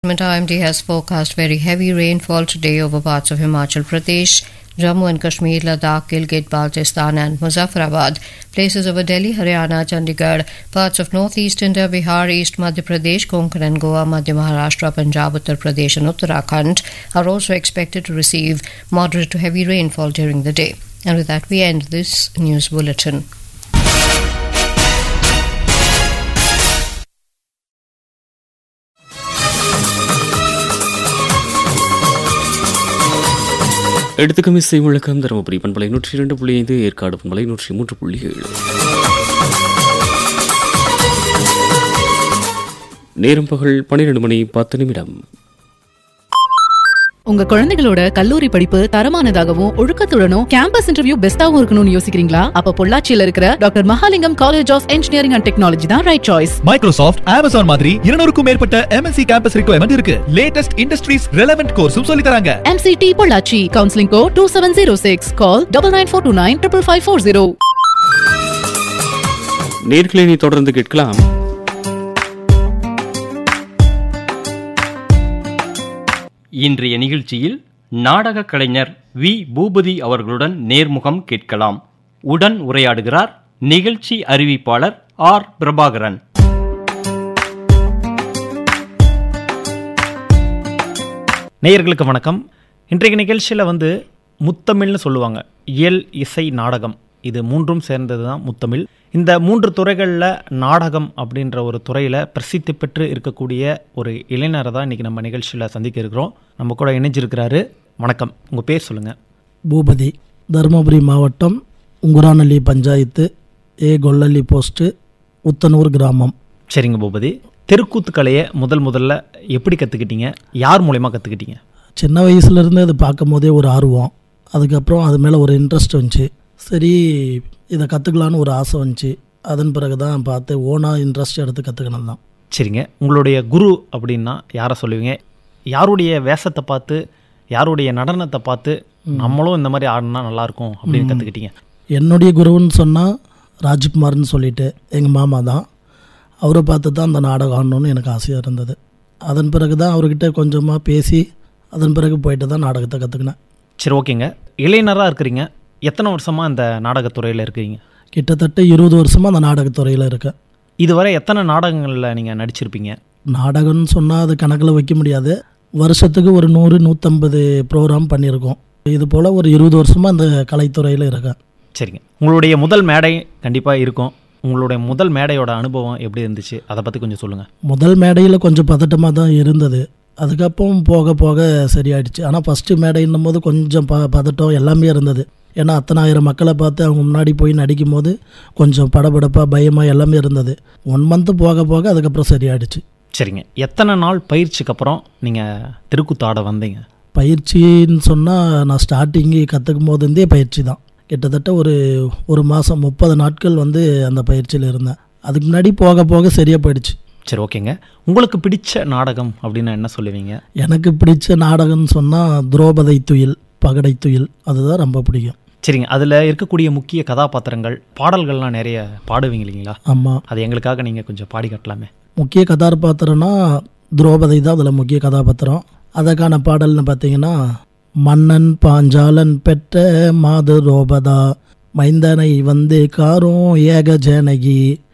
IMD has forecast very heavy rainfall today over parts of Himachal Pradesh, Jammu and Kashmir, Ladakh, Gilgit, Baltistan, and Muzaffarabad. Places over Delhi, Haryana, Chandigarh, parts of northeast India, Bihar, East Madhya Pradesh, Konkan and Goa, Madhya Maharashtra, Punjab, Uttar Pradesh, and Uttarakhand are also expected to receive moderate to heavy rainfall during the day. And with that, we end this news bulletin. எடுத்துக்கும் இசை முழக்கம் தருமபுரி பண்பலை நூற்றி இரண்டு புள்ளி ஐந்து ஏற்காடு பண்பலை நூற்றி மூன்று புள்ளி ஏழு நேரம் பகல் பன்னிரண்டு மணி பத்து நிமிடம் உங்க குழந்தைகளோட கல்லூரி படிப்பு தரமானதாகவும் ஒழுக்கத்துடனும் கேம்பஸ் இன்டர்வியூ பெஸ்டாவும் இருக்கணும்னு யோசிக்கிறீங்களா அப்ப பொள்ளாச்சியில இருக்கிற doctor Mahalingam college of engineering and technology தான் ரைட் சாய்ஸ் மைக்ரோசாஃப்ட் அமேசான் மாதிரி இருநூறுக்கும் மேற்பட்ட எம்என்சி கேம்பஸ் ரிக்வயர்மெண்ட் இருக்கு லேட்டஸ்ட் இண்டஸ்ட்ரீஸ் ரெலவென்ட் கோர்ஸும் சொல்லி தராங்க MCT Pollachi counselling code two seven zero six call double nine four two nine triple five four zero நேர்களை நீ தொடர்ந்து கேட்கலாம் இன்றைய நிகழ்ச்சியில் நாடக கலைஞர் வி பூபதி அவர்களுடன் நேர்முகம் கேட்கலாம் உடன் உரையாடுகிறார் நிகழ்ச்சி அறிவிப்பாளர் ஆர் பிரபாகரன் நேயர்களுக்கு வணக்கம் இன்றைய நிகழ்ச்சியில் வந்து முத்தமிழ்னு சொல்லுவாங்க இயல் இசை நாடகம் இது மூன்றும் சேர்ந்தது தான் முத்தமிழ் இந்த மூன்று துறைகளில் நாடகம் அப்படின்ற ஒரு துறையில் பிரசித்தி பெற்று இருக்கக்கூடிய ஒரு இளைஞரை தான் இன்றைக்கி நம்ம நிகழ்ச்சியில் சந்திக்க இருக்கிறோம் நம்ம கூட இணைஞ்சிருக்கிறாரு வணக்கம் உங்கள் பேர் சொல்லுங்கள் பூபதி தருமபுரி மாவட்டம் உங்குரானல்லி பஞ்சாயத்து ஏ கொல்லல்லி போஸ்ட்டு உத்தனூர் கிராமம் சரிங்க பூபதி தெருக்கூத்து கலையை முதல் முதல்ல எப்படி கற்றுக்கிட்டீங்க யார் மூலயமா கற்றுக்கிட்டீங்க சின்ன வயசுலேருந்து அது பார்க்கும் போதே ஒரு ஆர்வம் அதுக்கப்புறம் அது மேலே ஒரு இன்ட்ரெஸ்ட் வந்துச்சு சரி இதை கற்றுக்கலான்னு ஒரு ஆசை வந்துச்சு அதன் பிறகு தான் பார்த்து ஓனாக இன்ட்ரெஸ்ட் எடுத்து கற்றுக்கினது தான் சரிங்க உங்களுடைய குரு அப்படின்னா யாரை சொல்லுவீங்க யாருடைய வேஷத்தை பார்த்து யாருடைய நடனத்தை பார்த்து நம்மளும் இந்த மாதிரி ஆடினா நல்லாயிருக்கும் அப்படின்னு கற்றுக்கிட்டீங்க என்னுடைய குருவுன்னு சொன்னால் ராஜ்குமார்னு சொல்லிட்டு எங்கள் மாமா தான் அவரை பார்த்து தான் அந்த நாடகம் ஆடணும்னு எனக்கு ஆசையாக இருந்தது அதன் பிறகு தான் அவர்கிட்ட கொஞ்சமாக பேசி அதன் பிறகு போயிட்டு தான் நாடகத்தை கற்றுக்கினேன் சரி ஓகேங்க இளைஞராக இருக்கிறீங்க எத்தனை வருஷமாக இந்த நாடகத்துறையில் இருக்கிறீங்க கிட்டத்தட்ட இருபது வருஷமாக அந்த நாடகத்துறையில் இருக்கேன் இதுவரை எத்தனை நாடகங்களில் நீங்கள் நடிச்சிருப்பீங்க நாடகம்னு சொன்னால் அது கணக்கில் வைக்க முடியாது வருஷத்துக்கு ஒரு நூறு நூற்றம்பது ப்ரோக்ராம் பண்ணியிருக்கோம் இது போல் ஒரு இருபது வருஷமாக அந்த கலைத்துறையில் இருக்கேன் சரிங்க உங்களுடைய முதல் மேடை கண்டிப்பாக இருக்கும் உங்களுடைய முதல் மேடையோட அனுபவம் எப்படி இருந்துச்சு அதை பற்றி கொஞ்சம் சொல்லுங்கள் முதல் மேடையில் கொஞ்சம் பதட்டமாக தான் இருந்தது அதுக்கப்புறம் போக போக சரியாயிடுச்சு ஆனால் ஃபஸ்ட்டு மேடைன்னும் போது கொஞ்சம் ப பதட்டம் எல்லாமே இருந்தது ஏன்னா அத்தனாயிரம் மக்களை பார்த்து அவங்க முன்னாடி போய் நடிக்கும் போது கொஞ்சம் படபடப்பாக பயமாக எல்லாமே இருந்தது ஒன் மந்த்து போக போக அதுக்கப்புறம் சரியாயிடுச்சு சரிங்க எத்தனை நாள் பயிற்சிக்கு அப்புறம் நீங்கள் திருக்கூத்து ஆட வந்தீங்க பயிற்சின்னு சொன்னால் நான் ஸ்டார்டிங்கு கற்றுக்கும் போதுந்தே பயிற்சி தான் கிட்டத்தட்ட ஒரு ஒரு மாதம் முப்பது நாட்கள் வந்து அந்த பயிற்சியில் இருந்தேன் அதுக்கு முன்னாடி போக போக சரியாக போயிடுச்சு சரி ஓகேங்க உங்களுக்கு பிடிச்ச நாடகம் அப்படின்னு என்ன சொல்லுவீங்க எனக்கு பிடிச்ச நாடகம்னு சொன்னால் துரோபதை துயில் பகடை துயில் அதுதான் ரொம்ப பிடிக்கும் சரிங்க அதில் இருக்கக்கூடிய முக்கிய கதாபாத்திரங்கள் பாடல்கள்லாம் நிறைய பாடுவீங்க இல்லைங்களா ஆமாம் அது எங்களுக்காக நீங்கள் கொஞ்சம் பாடி காட்டலாமே முக்கிய கதாபாத்திரம்னா துரோபதை தான் அதில் முக்கிய கதாபாத்திரம் அதற்கான பாடல்னு பார்த்தீங்கன்னா மன்னன் பாஞ்சாலன் பெற்ற மாது ரோபதா மைந்தனை வந்து காரும் ஏக ஜனகி